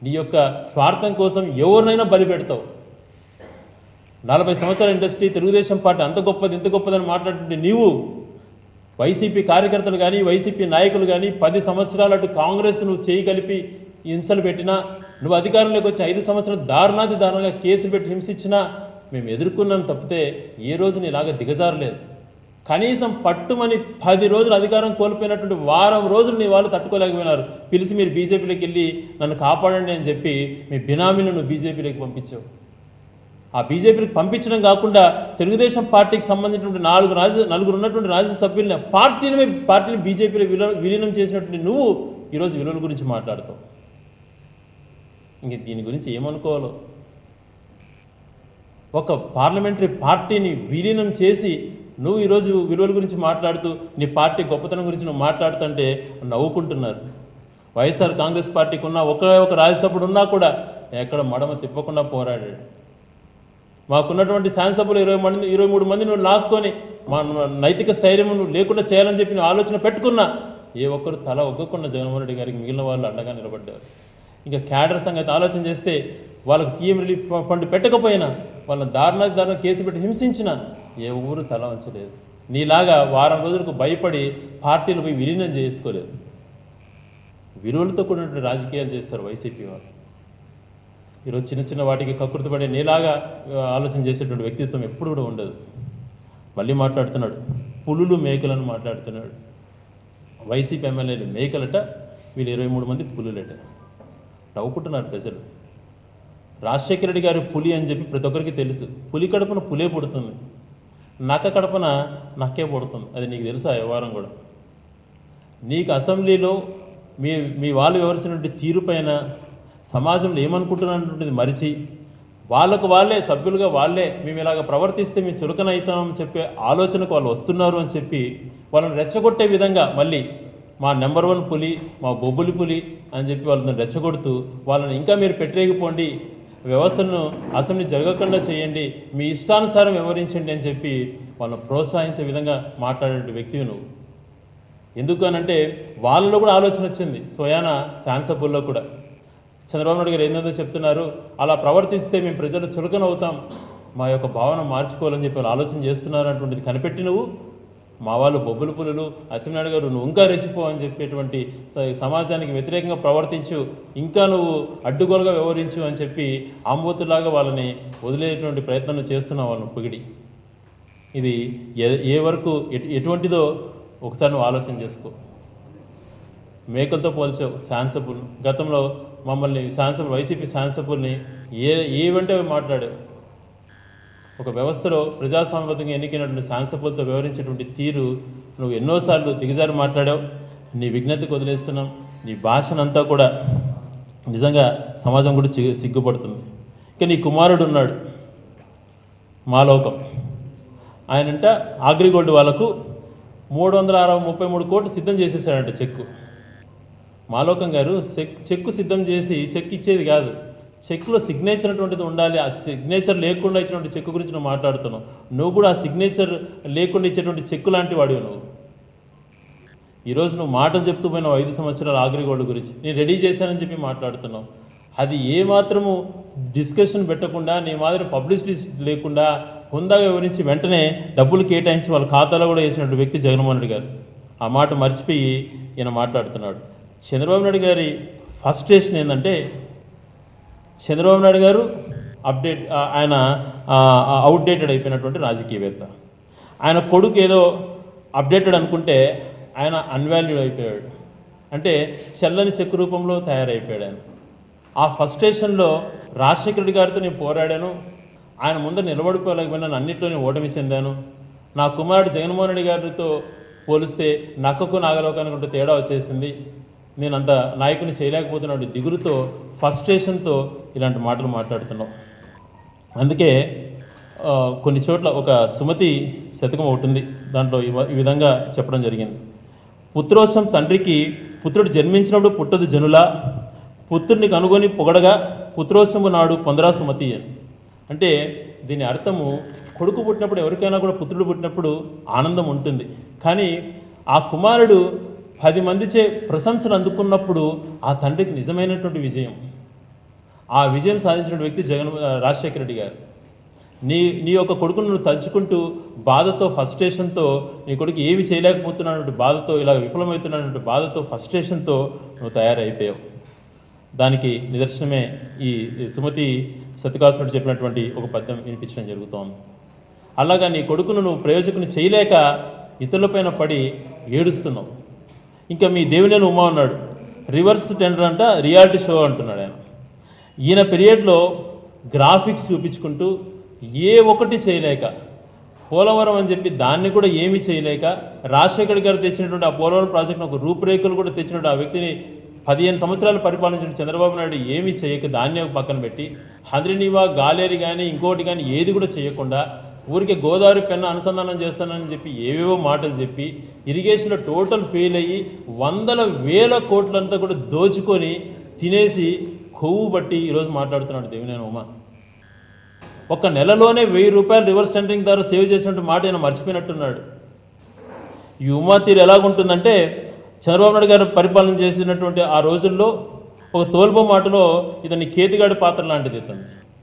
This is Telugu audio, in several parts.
నీ యొక్క స్వార్థం కోసం ఎవరినైనా బలి పెడతావు నలభై సంవత్సరాల ఇండస్ట్రీ తెలుగుదేశం పార్టీ అంత గొప్పది ఇంత గొప్పదని మాట్లాడుతుంటే నీవు వైసీపీ కార్యకర్తలు కానీ వైసీపీ నాయకులు కానీ పది సంవత్సరాలు అటు కాంగ్రెస్ నువ్వు చేయి కలిపి హింసలు పెట్టినా నువ్వు అధికారంలోకి వచ్చి ఐదు సంవత్సరాలు దారుణాది దారుణంగా కేసులు పెట్టి హింసించినా మేము ఎదుర్కొన్నాం తప్పితే ఏ రోజు నీలాగా దిగజారలేదు కనీసం పట్టుమని పది రోజులు అధికారం కోల్పోయినటువంటి వారం రోజులు నీ వాళ్ళు తట్టుకోలేకపోయినారు పిలిచి మీరు బీజేపీలోకి వెళ్ళి నన్ను కాపాడండి అని చెప్పి మీ బినామీని నువ్వు బీజేపీలోకి పంపించావు ఆ బీజేపీకి పంపించడం కాకుండా తెలుగుదేశం పార్టీకి సంబంధించినటువంటి నాలుగు రాజ్య నలుగురు ఉన్నటువంటి రాజ్యసభ్యుల్ని పార్టీని పార్టీని బీజేపీలో విల విలీనం చేసినటువంటి నువ్వు ఈరోజు విలువల గురించి మాట్లాడుతావు ఇంక దీని గురించి ఏమనుకోవాలో ఒక పార్లమెంటరీ పార్టీని విలీనం చేసి నువ్వు ఈరోజు విలువల గురించి మాట్లాడుతూ నీ పార్టీ గొప్పతనం గురించి నువ్వు మాట్లాడుతుంటే నవ్వుకుంటున్నారు వైఎస్ఆర్ కాంగ్రెస్ పార్టీకి ఉన్న ఒకే ఒక రాజ్యసభ్యుడు ఉన్నా కూడా ఎక్కడ మడమ తిప్పకుండా పోరాడాడు మాకున్నటువంటి శాసనసభ్యులు ఇరవై మంది ఇరవై మూడు మంది నువ్వు లాక్కొని మా నైతిక స్థైర్యం నువ్వు లేకుండా చేయాలని చెప్పి నువ్వు ఆలోచన పెట్టుకున్నా ఏ ఒక్కరు తల ఒగ్గకుండా జగన్మోహన్ రెడ్డి గారికి మిగిలిన వాళ్ళు అండగా నిలబడ్డారు ఇంకా క్యాడర్ సంగతి ఆలోచన చేస్తే వాళ్ళకి సీఎం రిలీఫ్ ఫండ్ పెట్టకపోయినా వాళ్ళని దారుణ దారుణ కేసు పెట్టి హింసించినా ఏ ఊరు తల వంచలేదు నీలాగా వారం రోజులకు భయపడి పార్టీలు పోయి విలీనం చేసుకోలేదు విలువలతో కూడినటువంటి రాజకీయాలు చేస్తారు వైసీపీ వాళ్ళు ఈరోజు చిన్న చిన్న వాటికి కకృతి పడే నీలాగా ఆ, ఆలోచన చేసేటువంటి వ్యక్తిత్వం ఎప్పుడు కూడా ఉండదు మళ్ళీ మాట్లాడుతున్నాడు పులులు మేకలను మాట్లాడుతున్నాడు వైసీపీ ఎమ్మెల్యేలు మేకలట వీళ్ళు ఇరవై మూడు మంది పులులట నవ్వుకుంటున్నారు ప్రజలు రాజశేఖర రెడ్డి గారు పులి అని చెప్పి ప్రతి ఒక్కరికి తెలుసు పులి కడుపున పులే పుడుతుంది నక్క కడుపున నక్కే పుడుతుంది అది నీకు తెలుసా ఆ వ్యవహారం కూడా నీకు అసెంబ్లీలో మీ మీ వాళ్ళు వివరిసినటువంటి తీరు పైన సమాజంలో ఏమనుకుంటున్నటువంటిది మరిచి వాళ్ళకు వాళ్ళే సభ్యులుగా వాళ్ళే మేము ఇలాగ ప్రవర్తిస్తే మేము చులకన అవుతామని చెప్పే ఆలోచనకు వాళ్ళు వస్తున్నారు అని చెప్పి వాళ్ళని రెచ్చగొట్టే విధంగా మళ్ళీ మా నెంబర్ వన్ పులి మా బొబ్బులి పులి అని చెప్పి వాళ్ళని రెచ్చగొడుతూ వాళ్ళని ఇంకా మీరు పెట్టలేకపోండి వ్యవస్థను అసెంబ్లీ జరగకుండా చేయండి మీ ఇష్టానుసారం వివరించండి అని చెప్పి వాళ్ళని ప్రోత్సహించే విధంగా మాట్లాడే వ్యక్తివి నువ్వు ఎందుకు అనంటే వాళ్ళలో కూడా ఆలోచన వచ్చింది స్వయాన శాన్సబుల్లో కూడా చంద్రబాబు నాయుడు గారు ఏందో చెప్తున్నారు అలా ప్రవర్తిస్తే మేము ప్రజలు చులకన అవుతాం మా యొక్క భావన మార్చుకోవాలని చెప్పి వాళ్ళు ఆలోచన చేస్తున్నారు అటువంటిది కనిపెట్టి నువ్వు మా వాళ్ళు బొబ్బుల పులులు అచ్చెన్నాయుడు గారు నువ్వు ఇంకా రెచ్చిపో అని చెప్పేటువంటి స- సమాజానికి వ్యతిరేకంగా ప్రవర్తించు ఇంకా నువ్వు అడ్డుగోలుగా వ్యవహరించు అని చెప్పి ఆంబోతులాగా వాళ్ళని వదిలేటువంటి ప్రయత్నం చేస్తున్నావు వాళ్ళని పొగిడి ఇది ఏ ఏ వరకు ఎటు ఎటువంటిదో ఒకసారి నువ్వు ఆలోచన చేసుకో మేకలతో పోల్చావు శాన్సబుల్ గతంలో మమ్మల్ని శాన్సబుల్ వైసీపీ శాన్సబుల్ని ఏ ఏవంటే అవి మాట్లాడావు ఒక వ్యవస్థలో ప్రజాస్వామ్యబద్ధంగా ఎన్నికైనటువంటి శాన్సబుల్తో వ్యవహరించేటువంటి తీరు నువ్వు ఎన్నోసార్లు దిగజారి మాట్లాడావు నీ విజ్ఞతకు వదిలేస్తున్నాం నీ భాషనంతా కూడా నిజంగా సమాజం కూడా చి- సిగ్గుపడుతుంది ఇక నీ కుమారుడు ఉన్నాడు మాలోకం ఆయనంట అగ్రిగోల్డ్ వాళ్ళకు మూడు వందల అరవై ముప్పై మూడు కోట్లు సిద్ధం చేసేసాడంట చెక్కు మాలోకం గారు చెక్ చెక్కు సిద్ధం చేసి చెక్ ఇచ్చేది కాదు చెక్లో సిగ్నేచర్ అటువంటిది ఉండాలి ఆ సిగ్నేచర్ లేకుండా ఇచ్చినటువంటి చెక్కు గురించి నువ్వు మాట్లాడుతున్నావు నువ్వు కూడా ఆ సిగ్నేచర్ లేకుండా ఇచ్చేటువంటి చెక్కు లాంటి వాడివి నువ్వు ఈరోజు నువ్వు మాటలు చెప్తూ పోయినావు ఐదు సంవత్సరాల అగ్రిగోల్డ్ గురించి నేను రెడీ చేశానని చెప్పి మాట్లాడుతున్నావు అది ఏ మాత్రము డిస్కషన్ పెట్టకుండా నీ మాదిరి పబ్లిసిటీ లేకుండా హుందాగా వివరించి వెంటనే డబ్బులు కేటాయించి వాళ్ళ ఖాతాలో కూడా వేసినటువంటి వ్యక్తి జగన్మోహన్ రెడ్డి గారు ఆ మాట మర్చిపోయి ఈయన మాట్లాడుతున్నాడు చంద్రబాబు నాయుడు గారి ఫస్ట్ స్టేషన్ ఏంటంటే చంద్రబాబు నాయుడు గారు అప్డేట్ ఆ- ఆయన అవుట్డేటెడ్ అయిపోయినటువంటి రాజకీయవేత్త ఆయన కొడుకు ఏదో అప్డేటెడ్ అనుకుంటే ఆయన అన్వాల్యూడ్ అయిపోయాడు అంటే చెల్లని చెక్కు రూపంలో తయారైపోయాడు ఆయన ఆ ఫస్ట్ స్టేషన్లో రాజశేఖర రెడ్డి గారితో నేను పోరాడాను ఆయన ముందర నిలబడిపోలేకపోయినా అన్నింటిలో నేను ఓటమి చెందాను నా కుమారుడు జగన్మోహన్ రెడ్డి గారితో పోలిస్తే నక్కకు నాగలోకానికి ఉంటే తేడా వచ్చేసింది నేను అంత నాయకుని చేయలేకపోతున్నాడు దిగులుతో ఫస్ట్రేషన్తో ఇలాంటి మాటలు మాట్లాడుతున్నావు అందుకే ఆ, కొన్ని చోట్ల ఒక సుమతి శతకం ఒకటి ఉంది దాంట్లో ఈ వ- ఈ విధంగా చెప్పడం జరిగింది పుత్రోత్సవం తండ్రికి పుత్రుడు జన్మించినప్పుడు పుట్టదు జనుల పుత్రుడిని కనుగొని పొగడగా పుత్రోత్సవం నాడు పొందరా సుమతి అని అంటే దీని అర్థము కొడుకు పుట్టినప్పుడు ఎవరికైనా కూడా పుత్రుడు పుట్టినప్పుడు ఆనందం ఉంటుంది కానీ ఆ కుమారుడు పది మందిచే ప్రశంసలు అందుకున్నప్పుడు ఆ తండ్రికి నిజమైనటువంటి విజయం ఆ విజయం సాధించిన వ్యక్తి జగన్ రాజశేఖర రెడ్డి గారు నీ నీ యొక్క కొడుకును నువ్వు తలుచుకుంటూ బాధతో ఫస్ట్రేషన్తో నీ కొడుకు ఏమి చేయలేకపోతున్నానంటే బాధతో ఇలా విఫలమవుతున్నానంటే బాధతో ఫస్ట్రేషన్తో నువ్వు తయారైపోయావు దానికి నిదర్శనమే ఈ ఈ సుమతి సత్యకాసుడు చెప్పినటువంటి ఒక పద్యం వినిపించడం జరుగుతోంది అలాగా నీ కొడుకును నువ్వు ప్రయోజకుని చేయలేక ఇతరులపైన పడి ఏడుస్తున్నావు ఇంకా మీ దేవుని ఉమా ఉన్నాడు రివర్స్ టెండర్ అంట రియాలిటీ షో అంటున్నాడు ఆయన ఈయన పీరియడ్లో గ్రాఫిక్స్ చూపించుకుంటూ ఏ ఒకటి చేయలేక పోలవరం అని చెప్పి దాన్ని కూడా ఏమీ చేయలేక రాజశేఖర్ గారు తెచ్చినటువంటి ఆ పోలవరం ప్రాజెక్టును ఒక రూపురేఖలు కూడా తెచ్చినటువంటి ఆ వ్యక్తిని పదిహేను సంవత్సరాలు పరిపాలించిన చంద్రబాబు నాయుడు ఏమీ చేయక దాన్ని ఒక పక్కన పెట్టి హంద్రినీవా గాలేరి కానీ ఇంకోటి కానీ ఏది కూడా చేయకుండా ఊరికే గోదావరి పెన్న అనుసంధానం చేస్తానని చెప్పి ఏవేవో మాటలు చెప్పి ఇరిగేషన్లో టోటల్ ఫెయిల్ అయ్యి వందల వేల కోట్లంతా కూడా దోచుకొని తినేసి కొవ్వు బట్టి ఈరోజు మాట్లాడుతున్నాడు దేవినేని ఉమా ఒక నెలలోనే వెయ్యి రూపాయలు రివర్స్ టెండరింగ్ ద్వారా సేవ్ చేసినట్టు మాట ఆయన మర్చిపోయినట్టున్నాడు ఈ ఉమా తీరు ఎలాగుంటుందంటే చంద్రబాబు నాయుడు గారు పరిపాలన చేసినటువంటి ఆ రోజుల్లో ఒక తోల్బో మాటలో ఇతని కేతిగాడి పాత్ర లాంటిది ఇతను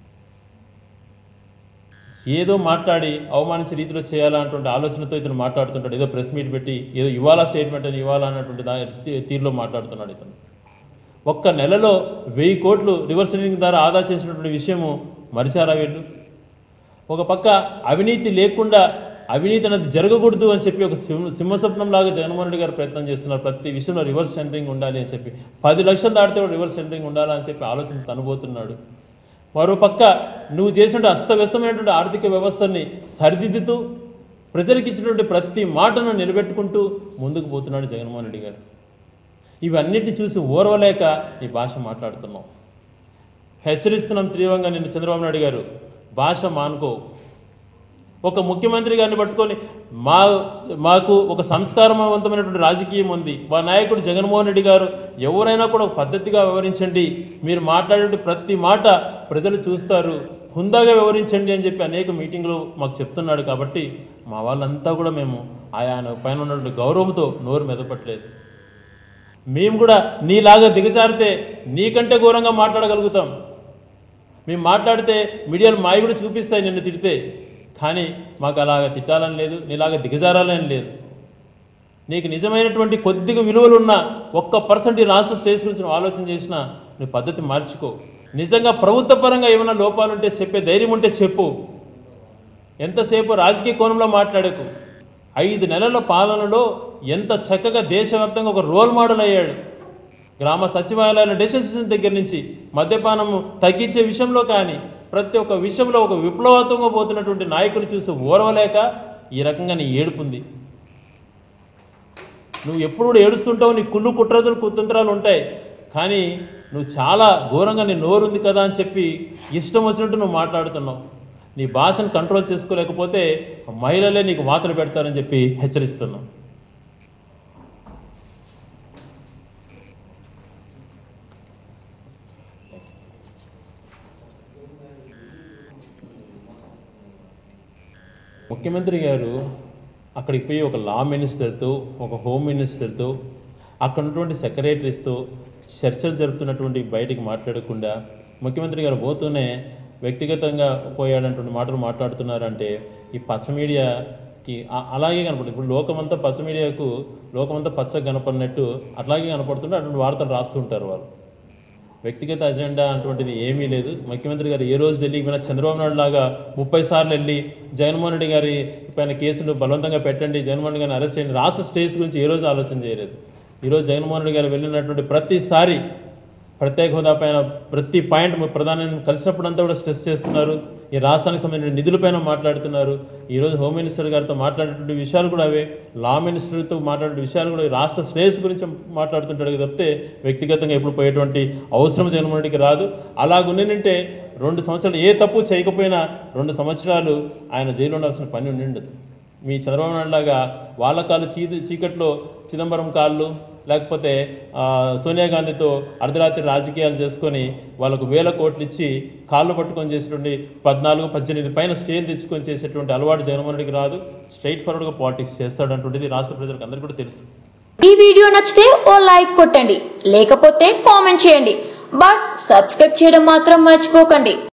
ఏదో మాట్లాడి అవమానించే రీతిలో చేయాలన్నటువంటి ఆలోచనతో ఇతను మాట్లాడుతుంటాడు ఏదో ప్రెస్ మీట్ పెట్టి ఏదో ఇవ్వాలా స్టేట్మెంట్ అని ఇవ్వాలా అన్నటువంటి దా తీ- తీరులో మాట్లాడుతున్నాడు ఇతను ఒక్క నెలలో వెయ్యి కోట్లు రివర్స్ టెండరింగ్ ద్వారా ఆదా చేసినటువంటి విషయము మరిచారా వీళ్ళు ఒక పక్క అవినీతి లేకుండా అవినీతి అనేది జరగకూడదు అని చెప్పి ఒక సింహ సింహస్వప్నం లాగా జగన్మోహన్ రెడ్డి గారు ప్రయత్నం చేస్తున్నారు ప్రతి విషయంలో రివర్స్ టెండరింగ్ ఉండాలి అని చెప్పి పది లక్షలు దాటితే కూడా రివర్స్ టెండరింగ్ ఉండాలా అని చెప్పి ఆలోచన తనబోతున్నాడు మరో పక్క నువ్వు చేసినటువంటి అస్తవ్యస్తమైనటువంటి ఆర్థిక వ్యవస్థని సరిదిద్దుతూ ప్రజలకు ఇచ్చినటువంటి ప్రతి మాటను నిలబెట్టుకుంటూ ముందుకు పోతున్నాడు జగన్మోహన్ రెడ్డి గారు ఇవన్నిటిని చూసి ఓర్వలేక ఈ భాష మాట్లాడుతున్నాం హెచ్చరిస్తున్నాం తీవ్రంగా నిన్ను చంద్రబాబు నాయుడు గారు భాష మానుకో ఒక ముఖ్యమంత్రి గారిని పట్టుకొని మా మాకు ఒక సంస్కారవంతమైనటువంటి రాజకీయం ఉంది మా నాయకుడు జగన్మోహన్ రెడ్డి గారు ఎవరైనా కూడా ఒక పద్ధతిగా వివరించండి మీరు మాట్లాడే ప్రతి మాట ప్రజలు చూస్తారు హుందాగా వివరించండి అని చెప్పి అనేక మీటింగ్లు మాకు చెప్తున్నాడు కాబట్టి మా వాళ్ళంతా కూడా మేము ఆయన పైన ఉన్నటువంటి గౌరవంతో నోరు మెదపట్లేదు మేము కూడా నీలాగా దిగజారితే నీకంటే ఘోరంగా మాట్లాడగలుగుతాం మేము మాట్లాడితే మీడియాలు మావి కూడా చూపిస్తాయి నిన్ను తిడితే కానీ మాకు అలాగ తిట్టాలని లేదు నీలాగా దిగజారాలని లేదు నీకు నిజమైనటువంటి కొద్దిగా విలువలు ఉన్న ఒక్క పర్సెంట్ ఈ రాష్ట్ర స్టేజ్ గురించి నువ్వు ఆలోచన చేసినా నీ పద్ధతి మార్చుకో నిజంగా ప్రభుత్వ పరంగా ఏమైనా లోపాలు ఉంటే చెప్పే ధైర్యం ఉంటే చెప్పు ఎంతసేపు రాజకీయ కోణంలో మాట్లాడకు ఐదు నెలల పాలనలో ఎంత చక్కగా దేశవ్యాప్తంగా ఒక రోల్ మోడల్ అయ్యాడు గ్రామ సచివాలయాల డెసిషన్ దగ్గర నుంచి మద్యపానము తగ్గించే విషయంలో కానీ ప్రతి ఒక్క విషయంలో ఒక విప్లవాత్మకంగా పోతున్నటువంటి నాయకులు చూసి ఓర్వలేక ఈ రకంగా నీ ఏడుపుంది నువ్వు ఎప్పుడు కూడా ఏడుస్తుంటావు నీ కుళ్ళు కుట్రదులు కుతంత్రాలు ఉంటాయి కానీ నువ్వు చాలా ఘోరంగా నీ నోరుంది కదా అని చెప్పి ఇష్టం వచ్చినట్టు నువ్వు మాట్లాడుతున్నావు నీ భాషను కంట్రోల్ చేసుకోలేకపోతే మహిళలే నీకు మాత్రలు పెడతారని చెప్పి హెచ్చరిస్తున్నావు ముఖ్యమంత్రి గారు అక్కడికి పోయి ఒక లా మినిస్టర్తో ఒక హోమ్ మినిస్టర్తో అక్కడ ఉన్నటువంటి సెక్రటరీస్తో చర్చలు జరుపుతున్నటువంటి బయటికి మాట్లాడకుండా ముఖ్యమంత్రి గారు పోతూనే వ్యక్తిగతంగా పోయాడంటువంటి మాటలు మాట్లాడుతున్నారంటే ఈ పచ్చ మీడియాకి ఆ- అలాగే కనపడుతుంది ఇప్పుడు లోకమంతా పచ్చ మీడియాకు లోకమంతా పచ్చ కనపడినట్టు అట్లాగే కనపడుతుంటే అటువంటి వార్తలు రాస్తుంటారు వాళ్ళు వ్యక్తిగత అజెండా అటువంటిది ఏమీ లేదు ముఖ్యమంత్రి గారు ఏ రోజు ఢిల్లీకి పోయినా చంద్రబాబు నాయుడు లాగా ముప్పై సార్లు వెళ్ళి జగన్మోహన్ రెడ్డి గారి పైన కేసులు బలవంతంగా పెట్టండి జగన్మోహన్ రెడ్డి గారిని అరెస్ట్ చేయండి రాష్ట్ర స్టేజ్ గురించి ఏ రోజు ఆలోచన చేయలేదు ఈరోజు జగన్మోహన్ రెడ్డి గారు వెళ్ళినటువంటి ప్రతిసారి ప్రత్యేక హోదా పైన ప్రతి పాయింట్ ప్రధాని కలిసినప్పుడంతా కూడా స్ట్రెస్ చేస్తున్నారు ఈ రాష్ట్రానికి సంబంధించిన నిధులపైన మాట్లాడుతున్నారు ఈరోజు హోమ్ మినిస్టర్ గారితో మాట్లాడేటువంటి విషయాలు కూడా అవే లా మినిస్టర్తో మాట్లాడే విషయాలు కూడా ఈ రాష్ట్ర శ్రేయస్సు గురించి మాట్లాడుతుంటాడు తప్పితే వ్యక్తిగతంగా ఎప్పుడు పోయేటువంటి అవసరం జగన్మోహన్ రెడ్డికి రాదు అలాగుండింటే రెండు సంవత్సరాలు ఏ తప్పు చేయకపోయినా రెండు సంవత్సరాలు ఆయన జైలు ఉండాల్సిన పని ఉండి ఉండదు మీ చంద్రబాబు నాయుడు లాగా వాళ్ళ కాళ్ళు చీ చీకట్లో చిదంబరం కాళ్ళు లేకపోతే ఆ, సోనియా గాంధీతో అర్ధరాత్రి రాజకీయాలు చేసుకొని వాళ్ళకు వేల కోట్లు ఇచ్చి కాళ్ళు పట్టుకొని చేసేటువంటి పద్నాలుగు పద్దెనిమిది పైన స్టేజ్ తెచ్చుకొని చేసేటువంటి అలవాటు జగన్మోహన్ రెడ్డికి రాదు స్ట్రైట్ ఫార్వర్డ్గా పాలిటిక్స్ చేస్తాడంటువంటిది రాష్ట్ర ప్రజలకు అందరికీ కూడా తెలుసు ఈ వీడియో నచ్చితే ఓ లైక్ కొట్టండి లేకపోతే కామెంట్ చేయండి బట్ సబ్స్క్రైబ్ చేయడం మాత్రం మర్చిపోకండి